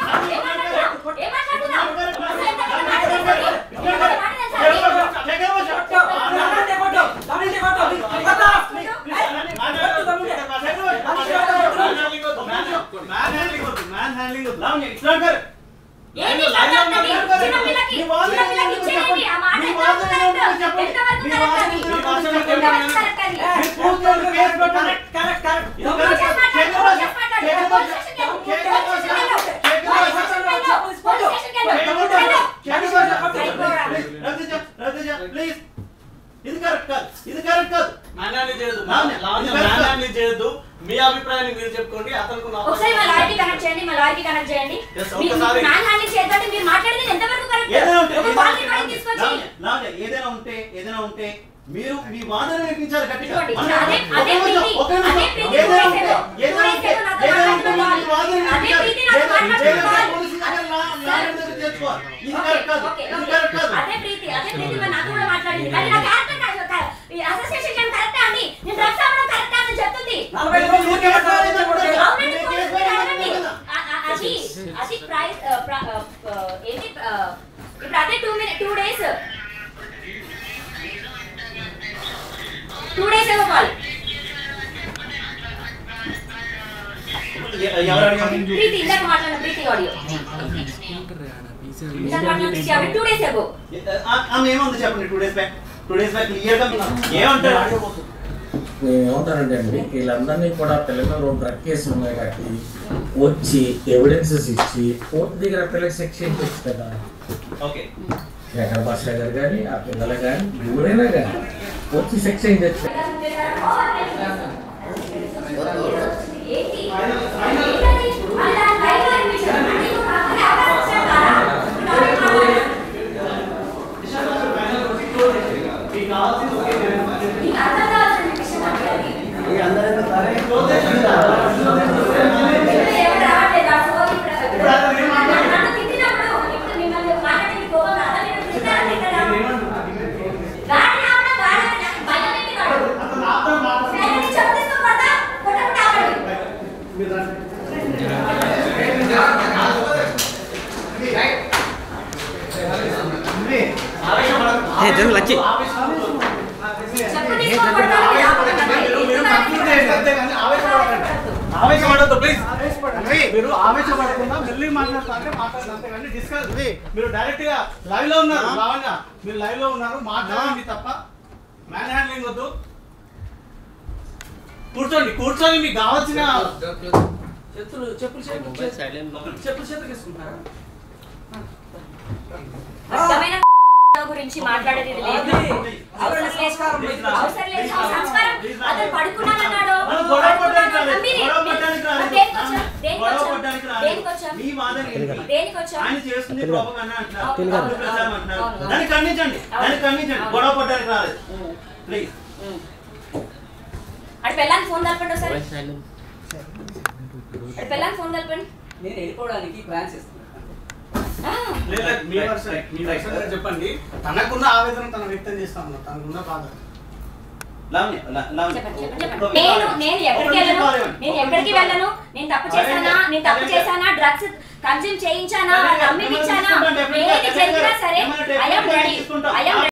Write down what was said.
ఏం మాట్లాడుతున్నావు? ఏం మాట్లాడుతున్నావు? అసలు ఎంత పెద్ద మాట తెలుసా? ఎంత పెద్ద మాట తెలుసా? ఏంటి మాట్లాడుతుంది? చిన్నపిల్లకి చిన్నపిల్లకి ఇచ్చేయండి. ఆ మాట ఎంతవరకు కరెక్ట్? ఎంతవరకు కరెక్ట్ అది? ఎంతవరకు కరెక్ట్ అది? నువ్వు చేసి మాట్లాడు, నువ్వు చేసి మాట్లాడు. పోలీస్ స్టేషన్కి వెళ్ళు. పోలీస్ స్టేషన్కి వెళ్ళు. పోలీస్ స్టేషన్కి వెళ్ళు. పోలీస్ స్టేషన్కి వెళ్ళు. ప్లీజ్ ఇది కరెక్ట్ కాదు ఇది కరెక్ట్ కాదు మాన్యాన్ని చేయొద్దు లావణ్య, లావణ్య, ఇది కరెక్ట్. మాన్యాన్ని చేయొద్దు మీ అభిప్రాయాన్ని మీరు చెప్పుకోండి అతనికి నా ఒకసారి మా లాయర్కి కనెక్ట్ చేయండి మా లాయర్కి కనెక్ట్ చేయండి Yes, మీరు ఒక్కసారి. మ్యాన్ హ్యాండింగ్ చేయొద్దంటే మీరు మాట్లాడేది ఎంతవరకు కరెక్ట్ ఏదైనా ఉంటే ఒక ఏదైనా బాల్ ఉంటే, రికార్డింగ్ తీసుకొచ్చి లావణ్య, లావణ్య, ఏదైనా ఉంటే ఏదైనా ఉంటే మీరు మీ వాదన వినిపించాలి గట్టిగా ఇదిగోండి, మన- అదే- ఒక అదే నిమిషం, ప్రీతి, ఒక నిమిషం. అదే ప్రీతి ఏదైనా two ఉంటే days ago, ఏదైనా two days ఉంటే ago నాతో ఏదైనా ఉంటే మాట్లాడుతున్న మీ వాదన అదే వినిపించాలి. ప్రీతి నాతో ఏదైనా- మాట్లాడుతున్న ఏదైనా వాళ్ళు. పోలీసు దగ్గర లా- లాయర్ దగ్గర చేసుకోవాలి. ఇది ఓకే, కరెక్ట్ కాదు ఓకే, ఇది ఓకే. కరెక్ట్ కాదు అదే ప్రీతి అదే ప్రీతి మరి నాతో కూడా మాట్లాడింది కానీ నా క్యారెక్టర్ కాదు క- ఈ అసోసియేషన్ ఏం కరెక్టా అండి నేను డ్రగ్స్ అవ్వడం కరెక్టా అని చెప్తుంది అవునండి కోర్టు మీరు అడగండి. అ- అ- అది అది ప్రైస్ ఏంటి ఆ, ఇప్పుడు అదే two minute two days two days ఏమో కాల్ ఎ- ఎవరు అడిగారు? ప్రీతి ఇందాక మాట్లాడిన ప్రీతి ఆడియో ఇందాక మాట్లాడిన Preethi audio two days ago ఆ- ఆమె ఏముంది చెప్పండి two days back two days back clear గా ఏమంటారు నేను ఏమంటానంటే అండి వీళ్ళందరినీ కూడా పిల్లలు డ్రగ్ కేసులు ఉన్నాయి కాబట్టి వచ్చి ఎవిడెన్సెస్ ఇచ్చి కోర్టు దగ్గర పిల్లలకి శిక్ష ఇచ్చి కదా ఓకే శేఖర్ భాష గారు కానీ ఆ పిల్లలు కానీ ఎవరైనా కానీ వచ్చి శిక్ష ఇచ్చి ఏంటి ఏంటది? అలా లైవ్ లో అనిపించింది. అది కూడా అక్కడే అవకాశం కాదా? నీకు అర్థం కావాల్సిన విషయం అంటే అది. ఎవరు రావట్లేదు. ఆ ఫోన్ ఇక్కడ- నన్ను తిట్టినప్పుడు, ఇప్పుడు మిమ్మల్ని మాట్లాడి కోపం రాదా? మీరు తిట్టారా, తిట్టారా? గాడి రావడం, గాడి రావడం, నాకు భయం ఏంటి వాడు? సైలెంట్ చెప్పేస్తూ కొడతా, కొట్టకుండా ఆపండి. చెప్పు తీసుకొని కొడతాను, మీరు ఆపకండి. ఆవేశపడద్దు ప్లీజ్ మీరు ఆవేశపడకుండా మెల్లి మాట్లాడుతుంటే మాట్లాడండి అంతేగాని డిస్కస్ మీరు డైరెక్ట్ గా లైవ్ లో ఉన్నారు లావణ్య మీరు లైవ్ లో ఉన్నారు మాట్లాడండి తప్ప మ్యాన్ హ్యాండ్లింగ్ వద్దు కూర్చోండి కూర్చొని మీకు కావాల్సిన చేతులు చెప్పులు చేతులు చెప్పులు చేతులు తీసుకుంటారా అర్థమైన గురించి మాట్లాడేది ఇది లేదు అవసరం లేదు. అవసరం లేదు. సంస్కారం అతను పడుకున్నానన్నాడు మనం గొడవ పడ్డానికి రాలేదు. మీరు- గొడవ పడ్డానికి మీరు- రాలేదు. దేనికి వచ్చాం? దేనికి గొడవ వచ్చాం? పడ్డానికి దేనికి రాలేదు. వచ్చాం? మీ వాదన ఏంటి? దేనికి వచ్చాం? ఆయన చేస్తుంది propaganda అంటున్నారు. అవును, తప్పుడు అవును, ప్రచారం అంటున్నారు. అవును. దాన్ని ఖండించండి దాన్ని ఖండించండి అవును. గొడవ పడ్డానికి రాలేదు ప్లీజ్ అటు పెళ్ళానికి ఫోన్ కలపండి ఒకసారి అటు పెళ్ళానికి ఫోన్ కలపండి నేను వెళ్ళిపోవడానికి ప్లాన్స్ ఇస్తున్నాను ఆ, లేదా మీ వర్షన్ మీ వర్షన్ గా చెప్పండి తనకున్న ఆవేదన తను వ్యక్తం చేస్తా ఉన్నారు తనకున్న బాధ లావణ్య లా- లావణ్య చెప్పండి చెప్పండి ఒక చెప్పండి నేను నేను ఎక్కడికి నిమిషం వెళ్ళను కావాలి. నేను ఒక ఎక్కడికి నిమిషం వెళ్ళను నేను తప్పు చేశానా నేను తప్పు చేశానా డ్రగ్స్ కన్జ్యూమ్ చేయించానా ఏమైనా అమ్మిపించానా తీసుకుంటాం, ఏది డెఫినెట్గా, జరిగినా సరే ఏమైనా ఐఎమ్ డెఫినెట్గా రెడీ తీసుకుంటాం. ఐఎమ్